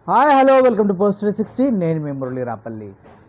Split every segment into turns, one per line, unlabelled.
Hi hello welcome to post three sixty నేను మీ మురళీ రాపల్లి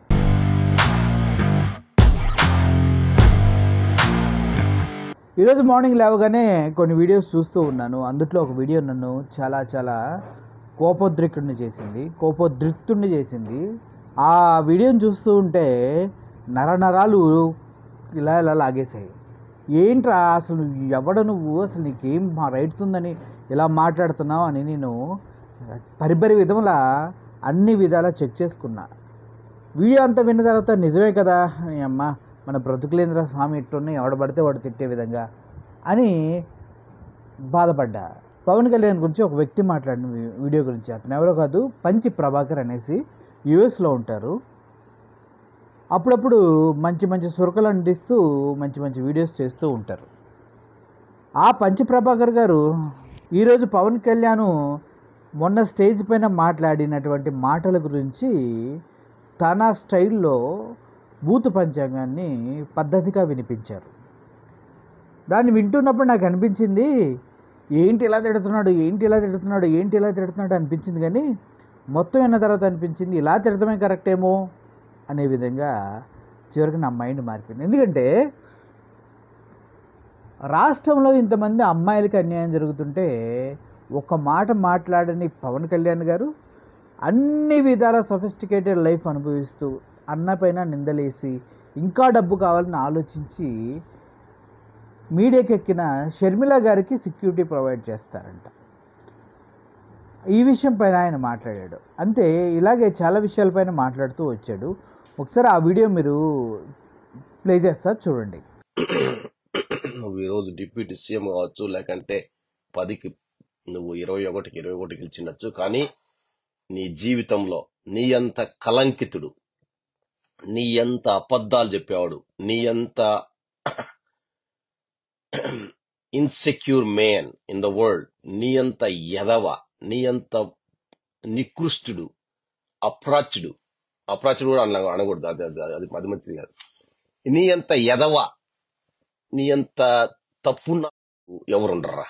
ఈరోజు మార్నింగ్ లేవగానే కొన్ని వీడియోస్ చూస్తూ ఉన్నాను అందుట్లో ఒక వీడియో నన్ను చాలా చాలా కోపోద్రిక్తుడిని చేసింది కోపోద్రిక్తుడిని చేసింది ఆ వీడియోని చూస్తూ ఉంటే నరనరాలు ఇలా ఇలా లాగేశాయి ఏంట్రా అసలు ఎవడ నువ్వు అసలు నీకేం మా రైట్స్ ఉందని ఇలా మాట్లాడుతున్నావు అని నేను పరిపరి విధములా అన్ని విధాలా చెక్ చేసుకున్నా వీడియో అంతా విన్న తర్వాత నిజమే కదా అని అమ్మ మన బ్రతుకులేంద్ర స్వామి ఇట్టున్నాయి ఎవడ పడితే వాడు తిట్టే విధంగా అని బాధపడ్డా పవన్ కళ్యాణ్ గురించి ఒక వ్యక్తి మాట్లాడిన వీ- వీడియో గురించి అతను ఎవరో కాదు పంచి ప్రభాకర్ అనేసి యుఎస్లో ఉంటారు అప్పుడప్పుడు మంచి మంచి సురకలు అందిస్తూ మంచి మంచి వీడియోస్ చేస్తూ ఉంటారు ఆ పంచి ప్రభాకర్ గారు ఈరోజు పవన్ కళ్యాణ్ మొన్న స్టేజ్ పైన మాట్లాడినటువంటి మాటల గురించి తన స్టైల్లో బూతు పంచాంగాన్ని పద్ధతిగా వినిపించారు దాన్ని వింటున్నప్పుడు నాకు అనిపించింది ఏంటి ఇలా తిడుతున్నాడు ఏంటి ఇలా తిడుతున్నాడు ఏంటి ఇలా తిడుతున్నాడు అనిపించింది కానీ మొత్తం విన్న తర్వాత అనిపించింది ఇలా తిడతమే కరెక్ట్ ఏమో అనే విధంగా చివరికి నా మైండ్ మారిపోయింది ఎందుకంటే రాష్ట్రంలో ఇంతమంది అమ్మాయిలకి అన్యాయం జరుగుతుంటే ఒక మాట మాట్లాడని పవన్ కళ్యాణ్ గారు అన్ని విధాల సొఫిస్టికేటెడ్ లైఫ్ అనుభవిస్తూ అన్న పైన నిందలేసి ఇంకా డబ్బు కావాలని ఆలోచించి మీడియాకి ఎక్కిన షర్మిల గారికి సెక్యూరిటీ ప్రొవైడ్ చేస్తారంట ఈ విషయం పైన ఆయన మాట్లాడాడు అంతే ఇలాగే చాలా విషయాలపైన మాట్లాడుతూ వచ్చాడు ఒకసారి ఆ వీడియో మీరు ప్లే చేస్తా చూడండి
నువ్వు ఈరోజు డిప్యూటీ సీఎం కావచ్చు లేకంటే పదికి నువ్వు ఇరవై ఒకటికి ఇరవై ఒకటికి గెలిచిండొచ్చు కానీ నీ జీవితంలో నీ అంత కలంకితుడు నీ ఎంత అబద్ధాలు చెప్పేవాడు నీ అంత insecure man in the world నీ అంత ఎదవ నీ అంత నికృష్టుడు అప్రాచ్యుడు అప్రాచ్యుడు కూడా అన అనకూడదు అది అది అది అది మంచిది కాదు నీ అంత ఎదవ నీ అంత తప్పున్న ఎవరుండరా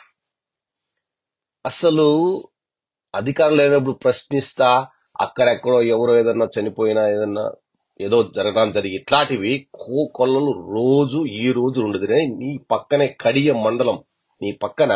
అసలు అధికారం లేనప్పుడు ప్రశ్నిస్తా అక్కడెక్కడో ఎవరో ఏదన్నా చనిపోయినా ఏదన్నా ఏదో జరగడం జరిగి ఇట్లాంటివి కో కొల్లలు రోజు ఈ రోజు ఉండదు కానీ నీ పక్కనే కడియ మండలం నీ పక్కన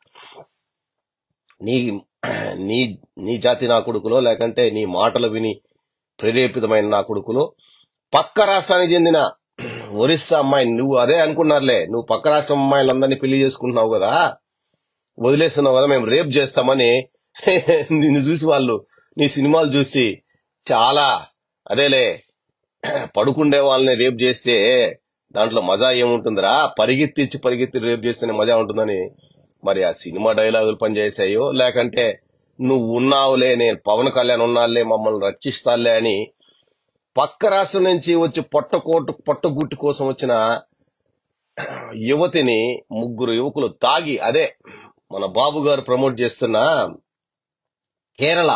నీ నీ నీ జాతి నా కొడుకులో లేకంటే నీ మాటలు విని ప్రేరేపితమైన నా కొడుకులో పక్క రాష్ట్రానికి చెందిన ఒరిస్సా అమ్మాయి నువ్వు అదే అనుకున్నారులే నువ్వు పక్క రాష్ట్రం అమ్మాయిలందరినీ పెళ్లి చేసుకుంటున్నావు కదా వదిలేస్తున్నావు కదా మేము రేప్ చేస్తామని నిన్ను చూసి వాళ్ళు నీ సినిమాలు చూసి చాలా అదేలే పడుకుండే వాళ్ళని రేప్ చేస్తే దాంట్లో మజా ఏముంటుందిరా పరిగెత్తిచ్చి పరిగెత్తి రేప్ చేస్తేనే మజా ఉంటుందని మరి ఆ సినిమా డైలాగులు పనిచేసాయో లేకంటే నువ్వు ఉన్నావులే నేను పవన్ కళ్యాణ్ ఉన్నాలే మమ్మల్ని రక్షిస్తాలే అని పక్క రాష్ట్రం నుంచి వచ్చి పొట్టకోటు పొట్టగుట్టి కోసం వచ్చిన యువతిని ముగ్గురు యువకులు తాగి అదే మన బాబు గారు ప్రమోట్ చేస్తున్న కేరళ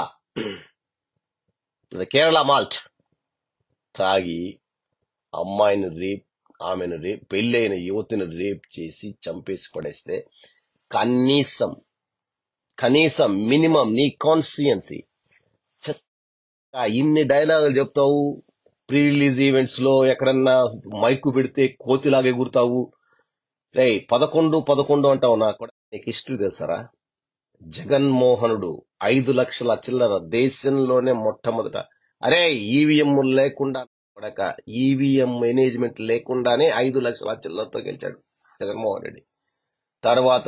అది కేరళ మాల్ట్ తాగి అమ్మాయిని రేప్ ఆమెను రేప్ పెళ్ళైన యువతిని రేప్ చేసి చంపేసి పడేస్తే కనీసం కనీసం మినిమం నీ కాన్స్టియన్సీ ఇన్ని డైలాగులు చెప్తావు ప్రీ రిలీజ్ ఈవెంట్స్ లో ఎక్కడన్నా మైకు పెడితే కోతిలాగా ఎగురుతావు రే పదకొండు పదకొండు అంటావు నాకు కూడా నీకు హిస్టరీ తెలుసారా జగన్మోహనుడు ఐదు లక్షల చిల్లర దేశంలోనే మొట్టమొదట అరే ఈవీఎం లేకుండా కొడక ఈవీఎం మేనేజ్మెంట్ లేకుండానే ఐదు లక్షల చిల్లరతో గెలిచాడు జగన్మోహన్ రెడ్డి తర్వాత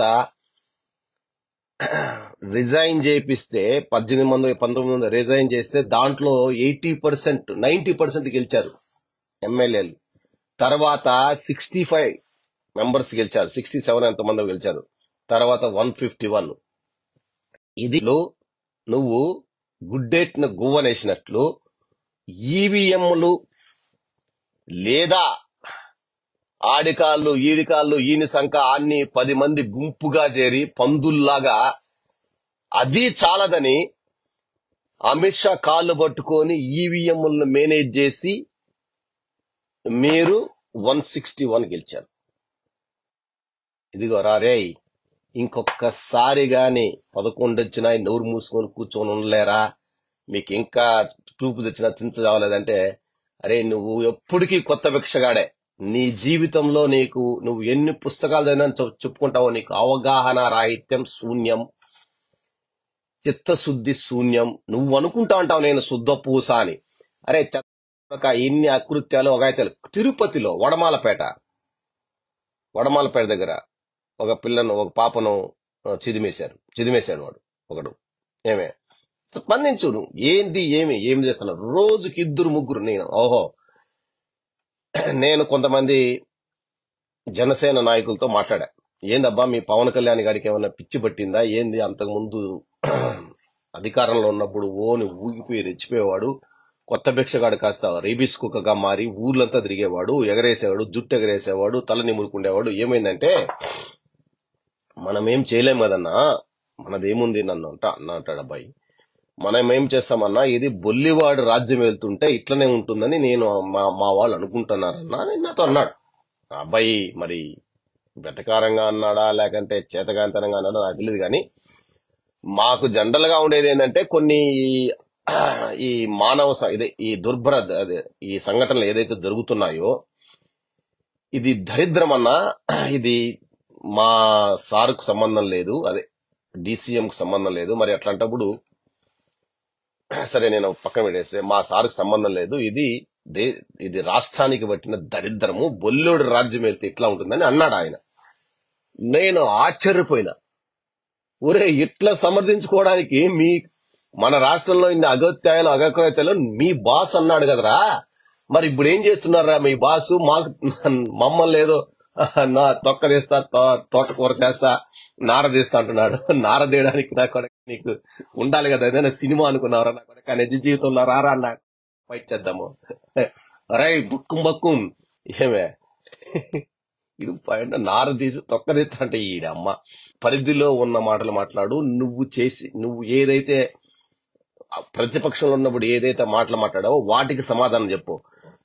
రిజైన్ చేపిస్తే పద్దెనిమిది మంది పంతొమ్మిది మంది రిజైన్ చేస్తే దాంట్లో ఎయిటీ పర్సెంట్ నైన్టీ పర్సెంట్ గెలిచారు ఎమ్మెల్యేలు తర్వాత సిక్స్టీ ఫైవ్ మెంబర్స్ గెలిచారు సిక్స్టీ సెవెన్ ఎంత మంది గెలిచారు తర్వాత వన్ ఫిఫ్టీ వన్ ఇదిలో నువ్వు గుడ్డేట్న గువ్వనేసినట్లు ఈవీఎంలు లేదా ఆడికాళ్ళు ఈడికాళ్ళు ఈని సంఖ అన్ని పది మంది గుంపుగా చేరి పందుల్లాగా అది చాలదని అమిత్ షా కాళ్ళు పట్టుకొని ఈవీఎంలను మేనేజ్ చేసి మీరు వన్ సిక్స్టీ వన్ గెలిచారు ఇదిగో రారేయ్ ఇంకొకసారి గాని పదకొండు వచ్చినాయి నోరు మూసుకొని కూర్చొని ఉండలేరా మీకు ఇంకా చూపు తెచ్చిన చింత చావలేదంటే అరే నువ్వు ఎప్పటికీ కొత్త భిక్షగాడే నీ జీవితంలో నీకు నువ్వు ఎన్ని పుస్తకాలు చదివినా చెప్- చెప్పుకుంటావో నీకు అవగాహన రాహిత్యం శూన్యం చిత్తశుద్ధి శూన్యం నువ్వు అనుకుంటా ఉంటావు నేను శుద్ధ పూస అని అరే ఒక ఇన్ని అకృత్యాలు ఒక తిరుపతిలో వడమాలపేట వడమాలపేట దగ్గర ఒక పిల్లను ఒక పాపను ఆ, చిదిమేశారు చిదిమేశాడు వాడు ఒకడు ఏమే స్పందించు నువ్వు ఏంటి ఏమి ఏం చేస్తున్నావు రోజుకి ఇద్దరు ముగ్గురు నేను ఓహో నేను కొంతమంది జనసేన నాయకులతో మాట్లాడా ఏందబ్బా మీ పవన్ కళ్యాణ్ గారికి ఏమైనా పిచ్చి పట్టిందా ఏంది అంతకుముందు అధికారంలో ఉన్నప్పుడు ఓని ఊగిపోయి రెచ్చిపోయేవాడు కొత్త భిక్షగాడు కాస్త రేబిస్ కుక్కగా మారి ఊర్లంతా తిరిగేవాడు ఎగరేసేవాడు జుట్టు ఎగరేసేవాడు తల నిమురుకుండేవాడు ఏమైందంటే మనం ఏం చేయలేం కదన్నా మనదేముంది నన్ను అంట అన్న అంటాడు అబ్బాయి మనం ఏం చేస్తామన్నా ఇది బొల్లివాడు రాజ్యం వెళ్తుంటే ఇట్లనే ఉంటుందని నేను మా మా వాళ్ళు అనుకుంటున్నారన్నా అని నాతో అన్నాడు ఆ అబ్బాయి మరి వెటకారంగా అన్నాడా లేకంటే చేతకాంతనంగా అన్నాడా నాకు తెలియదు కానీ మాకు జనరల్ గా ఉండేది ఏంటంటే కొన్ని ఈ మానవ స- ఇదే ఈ దుర్భర అదే ఈ సంఘటనలు ఏదైతే జరుగుతున్నాయో ఇది దరిద్రం అన్నా ఇది మా సార్కు సంబంధం లేదు అదే DCM కు సంబంధం లేదు మరి అట్లాంటప్పుడు సరే నేను పక్కన పెట్టేస్తే మా సార్కు సంబంధం లేదు ఇది దే ఇది రాష్ట్రానికి పట్టిన దరిద్రము బొల్లోడు రాజ్యం వెళ్తే ఇట్లా ఉంటుందని అన్నాడు ఆయన నేను ఆశ్చర్యపోయినా ఒరే ఇట్లా సమర్థించుకోవడానికి మీ మన రాష్ట్రంలో ఇన్ని అగత్యాయాలు అగక్రత్యాలు మీ బాస్ అన్నాడు కదరా మరి ఇప్పుడు ఏం చేస్తున్నారా మీ బాసు మాకు మమ్మల్ని ఏదో నా తొక్క తీస్తా తో- తోటకూర చేస్తా నార తీస్తా అంటున్నాడు నార తీయడానికి నా కొడక నీకు ఉండాలి కదా ఏదైనా సినిమా అనుకున్నారా నా కొడక నిజ జీవితంలో రారా అన్న ఫైట్ చేద్దాము అరే బుక్కుం బక్కుం ఏమే ఇది పైన నార తీసి తొక్క తీస్తా అంటే ఈడమ్మ పరిధిలో ఉన్న మాటలు మాట్లాడు నువ్వు చేసి నువ్వు ఏదైతే ఆ ప్రతిపక్షంలో ఉన్నప్పుడు ఏదైతే మాటలు మాట్లాడావో వాటికి సమాధానం చెప్పు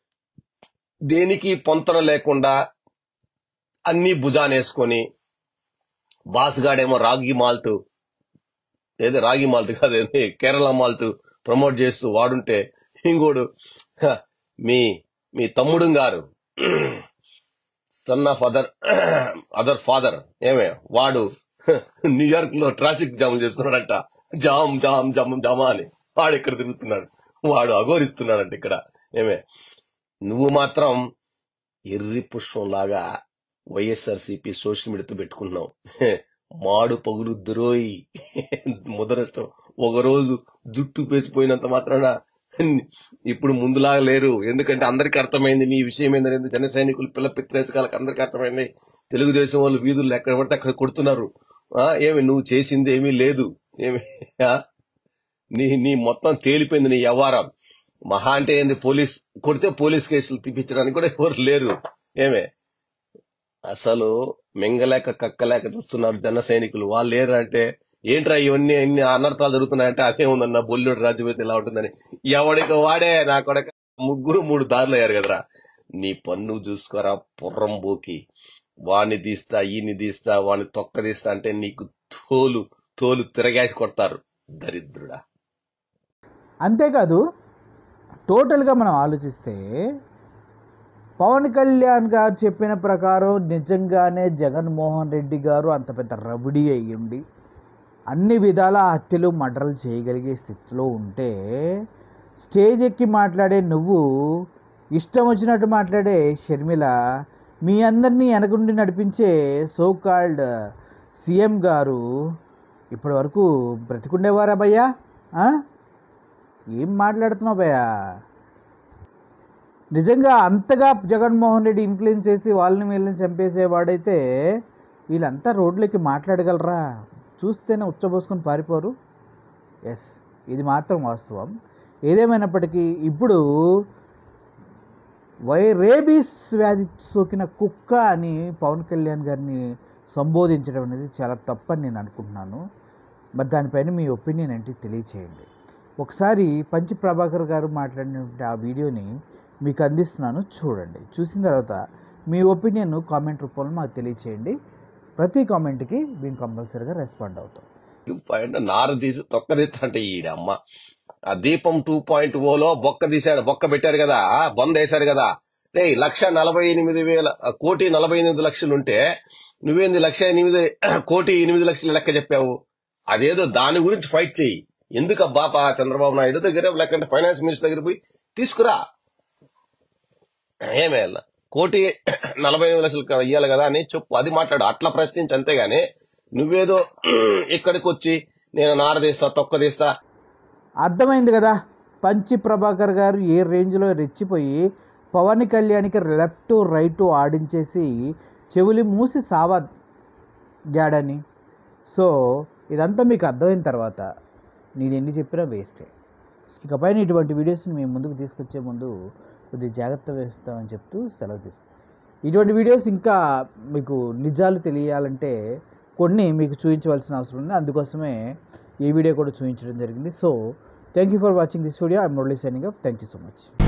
దేనికి పొంతన లేకుండా అన్ని భుజానేసుకొని బాస్గాడేమో రాగి మాల్ట్ ఏదో రాగి మాల్ట్ కాదు ఏది కేరళ మాల్ట్ ప్రమోట్ చేస్తూ వాడుంటే ఇంకోడు "హ, మీ మీ తమ్ముడు గారు son of other other father ఏమే వాడు న్యూయార్క్ లో ట్రాఫిక్ జామ్ చేస్తున్నాడంట జామ్ జామ్ జామ్ జామా అని వాడు ఇక్కడ తిరుగుతున్నాడు వాడు అఘోరిస్తున్నాడంట ఇక్కడ ఏమే నువ్వు మాత్రం ఎర్రి పుష్పం లాగా వైఎస్ఆర్సీపీ సోషల్ మీడియాతో పెట్టుకున్నావు మాడు పగులు దురోయి ముదరష్టం ఒకరోజు జుట్టు పేసిపోయినంత మాత్రాన ఇప్పుడు ముందులాగా లేరు ఎందుకంటే అందరికీ అర్థమైంది మీ విషయం ఏంటనేది జన సైనికులు పిల్ల పిత్రేసకాలకు అందరికీ అర్థమైంది తెలుగుదేశం వాళ్ళు వీధులు ఎక్కడ పడితే అక్కడ కొడుతున్నారు ఆ, ఏమి నువ్వు చేసింది ఏమీ లేదు ఏమి ఆ? నీ నీ మొత్తం తేలిపోయింది నీ వ్యవహారం మహా అంటే ఏంది పోలీస్ కొడితే పోలీస్ కేసులు తీపించడానికి కూడా ఎవరు లేరు ఏమే అసలు మింగలేక కక్కలేక చూస్తున్నారు జన సైనికులు వాళ్ళు లేరు అంటే ఏంట్రా ఇవన్నీ ఇన్ని అనర్థాలు జరుగుతున్నాయంటే అదే ఉందన్న బొల్లుడు రాజ్యం అయితే ఇలా ఉంటుందని ఎవడికి వాడే నా కొడక ముగ్గురు మూడు దారులు అయ్యారు కదరా నీ పన్ను చూసుకోరా పుర్రం పోకి వాణ్ణి తీస్తా ఈయన్ని తీస్తా వాణ్ణి తొక్క తీస్తా అంటే నీకు తోలు తోలు తిరగేసి కొడతారు దరిద్రుడా
అంతేకాదు టోటల్గా మనం ఆలోచిస్తే పవన్ కళ్యాణ్ గారు చెప్పిన ప్రకారం నిజంగానే జగన్మోహన్ రెడ్డి గారు అంత పెద్ద రబుడి అయ్యండి అన్ని విధాల హత్యలు మర్డర్లు చేయగలిగే స్థితిలో ఉంటే స్టేజ్ ఎక్కి మాట్లాడే నువ్వు ఇష్టం వచ్చినట్టు మాట్లాడే షర్మిల మీ అందరినీ వెనకుండి నడిపించే సో కాల్డ్ సీఎం గారు ఇప్పటి వరకు బ్రతికుండేవారా భయ్యా ఆ? ఏం మాట్లాడుతున్నావు భయ్యా నిజంగా అంతగా జగన్మోహన్ రెడ్డి ఇన్ఫ్లుయెన్స్ చేసి వాళ్ళని వీళ్ళని చంపేసేవాడైతే వీళ్ళంతా రోడ్లకి మాట్లాడగలరా చూస్తేనే ఉచ్చబోసుకొని పారిపోరు ఎస్ ఇది మాత్రం వాస్తవం ఏదేమైనప్పటికీ ఇప్పుడు వై రేబీస్ వ్యాధి సోకిన కుక్క అని పవన్ కళ్యాణ్ గారిని సంబోధించడం అనేది చాలా తప్పని నేను అనుకుంటున్నాను మరి దానిపైన మీ ఒపీనియన్ ఏంటి తెలియచేయండి ఒకసారి పంచి ప్రభాకర్ గారు మాట్లాడినటువంటి ఆ వీడియోని మీకు అందిస్తున్నాను చూడండి చూసిన తర్వాత మీ ఒపీనియన్ కామెంట్ రూపంలో మాకు తెలియచేయండి ప్రతి కామెంట్కి మేము కంపల్సరీగా రెస్పాండ్ అవుతాం
పైన నార తీసి తొక్క తీస్తా అంటే ఈడమ్మ ఆ దీపం టూ పాయింట్ ఓలో బొక్క తీశాడు బొక్క పెట్టారు కదా బొంద వేశారు కదా రే లక్ష నలభై ఎనిమిది వేల ఆ, కోటి నలభై ఎనిమిది లక్షలు ఉంటే నువ్వేంది లక్ష ఎనిమిది కోటి ఎనిమిది లక్షలు లెక్క చెప్పావు అదేదో దాని గురించి ఫైట్ చెయ్యి ఎందుకు బాపా చంద్రబాబు నాయుడు దగ్గర లేకంటే ఫైనాన్స్ మినిస్టర్ దగ్గర పోయి తీసుకురా ఏమే కోటి నలభై ఎనిమిది లక్షలు క- ఇయ్యాలి కదా అని చెప్పు అది మాట్లాడు అట్లా ప్రశ్నించి అంతేగాని నువ్వేదో ఇక్కడికి వచ్చి నేను నారదీస్తా తొక్కదీస్తా
అర్థమైంది కదా పంచి ప్రభాకర్ గారు ఏ రేంజ్లో రెచ్చిపోయి పవన్ కళ్యాణ్కి లెఫ్ట్ రైట్ ఆడించేసి చెవులి మూసి సావా గాడని సో ఇదంతా మీకు అర్థమైన తర్వాత నేను ఎన్ని చెప్పినా వేస్టే ఇకపైన ఇటువంటి వీడియోస్ని మేము ముందుకు తీసుకొచ్చే ముందు కొద్దిగా జాగ్రత్త వేస్తామని చెప్తూ సెలవు తీసుకు ఇటువంటి వీడియోస్ ఇంకా మీకు నిజాలు తెలియాలంటే కొన్ని మీకు చూపించవలసిన అవసరం ఉంది అందుకోసమే ఈ వీడియో కూడా చూపించడం జరిగింది so thank you for watching this video I Murali signing up thank you so much